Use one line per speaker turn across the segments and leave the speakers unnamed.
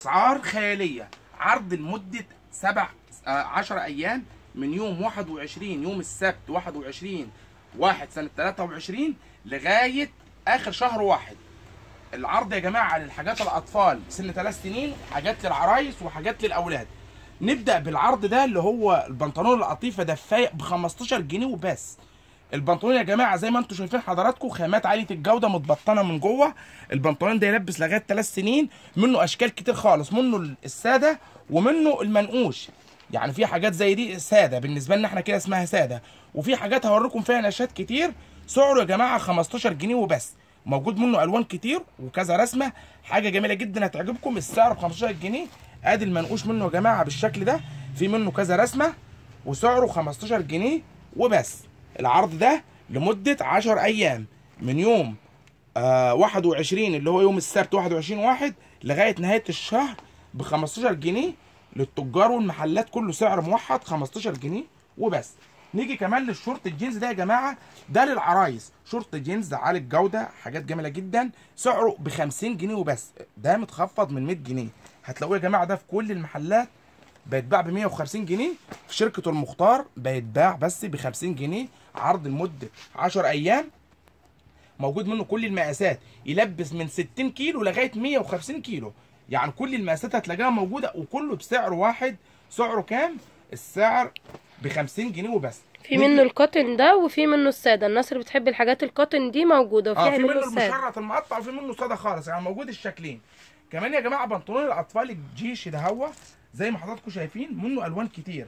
اسعار خياليه عرض لمده سبع آه، عشر ايام من يوم 21 يوم السبت 21 واحد سنه 23 لغايه اخر شهر واحد العرض يا جماعه على الحاجات الاطفال سن ثلاث سنين حاجات للعرايس وحاجات للاولاد نبدا بالعرض ده اللي هو البنطلون القطيفه دفايه ب 15 جنيه وبس البنطلون يا جماعه زي ما انتم شايفين حضراتكم خامات عاليه الجوده متبطنه من جوه البنطلون ده يلبس لغايه 3 سنين منه اشكال كتير خالص منه الساده ومنه المنقوش يعني في حاجات زي دي ساده بالنسبه لنا احنا كده اسمها ساده وفي حاجات هوريكم فيها نشات كتير سعره يا جماعه 15 جنيه وبس موجود منه الوان كتير وكذا رسمه حاجه جميله جدا هتعجبكم السعر ب 15 جنيه ادي المنقوش منه يا جماعه بالشكل ده في منه كذا رسمه وسعره 15 جنيه وبس العرض ده لمده 10 ايام من يوم آه 21 اللي هو يوم السبت 21 واحد لغايه نهايه الشهر ب 15 جنيه للتجار والمحلات كله سعر موحد 15 جنيه وبس نيجي كمان للشورت الجينز ده يا جماعه ده للعرايس شورت جينز عالي الجوده حاجات جميله جدا سعره ب 50 جنيه وبس ده متخفض من 100 جنيه هتلاقوه يا جماعه ده في كل المحلات بيتباع ب 150 جنيه في شركه المختار بيتباع بس ب 50 جنيه عرض لمده 10 ايام موجود منه كل المقاسات يلبس من 60 كيلو لغايه 150 كيلو يعني كل المقاسات هتلاقيها موجوده وكله بسعر واحد سعره كام السعر ب 50 جنيه وبس
في منه الكوتن ده وفي منه الساده الناس اللي بتحب الحاجات الكوتن دي موجوده
اه
وفيها
في
منه
منه
الساده
المشرط المقطع وفي منه ساده خالص يعني موجود الشكلين كمان يا جماعه بنطلون الاطفال الجيش ده هو زي ما حضراتكم شايفين منه الوان كتير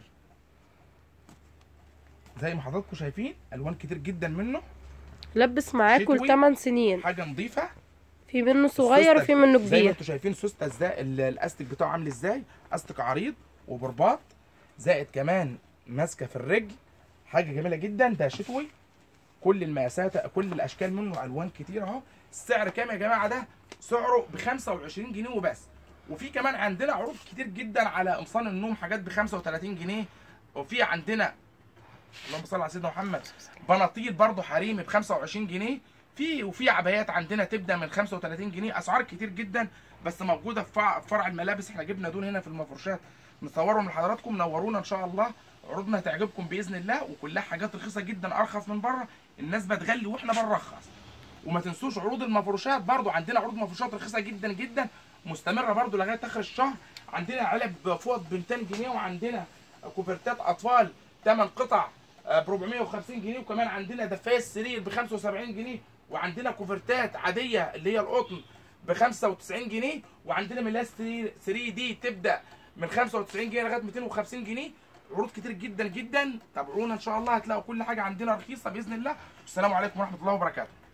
زي ما حضراتكم شايفين الوان كتير جدا منه
لبس معاكوا
شتوي.
لثمان سنين
حاجه نظيفه
في منه صغير
السوستة
وفي منه
زي ما
كبير
انتم شايفين سوسته ازاي ال- الاستك بتاعه عامل ازاي استك عريض وبرباط زائد كمان ماسكه في الرجل حاجه جميله جدا ده شتوي كل المقاسات كل الاشكال منه الوان كتير اهو السعر كام يا جماعه ده سعره ب 25 جنيه وبس وفي كمان عندنا عروض كتير جدا على قمصان النوم حاجات ب 35 جنيه وفي عندنا اللهم صل على سيدنا محمد بناطيل برضو حريمي ب 25 جنيه في وفي عبايات عندنا تبدا من 35 جنيه اسعار كتير جدا بس موجوده في فرع- في فرع الملابس احنا جبنا دول هنا في المفروشات نصورهم لحضراتكم نورونا ان شاء الله عروضنا هتعجبكم باذن الله وكلها حاجات رخيصه جدا ارخص من بره الناس بتغلي واحنا بنرخص وما تنسوش عروض المفروشات برضو عندنا عروض مفروشات رخيصه جدا جدا مستمره برضو لغايه اخر الشهر عندنا علب فوط ب 200 جنيه وعندنا كوفرتات اطفال 8 قطع ب 450 جنيه وكمان عندنا دفايه سرير ب 75 جنيه وعندنا كوفرتات عاديه اللي هي القطن ب 95 جنيه وعندنا ملاس 3 دي تبدا من 95 جنيه لغايه 250 جنيه عروض كتير جدا جدا تابعونا ان شاء الله هتلاقوا كل حاجه عندنا رخيصه باذن الله والسلام عليكم ورحمه الله وبركاته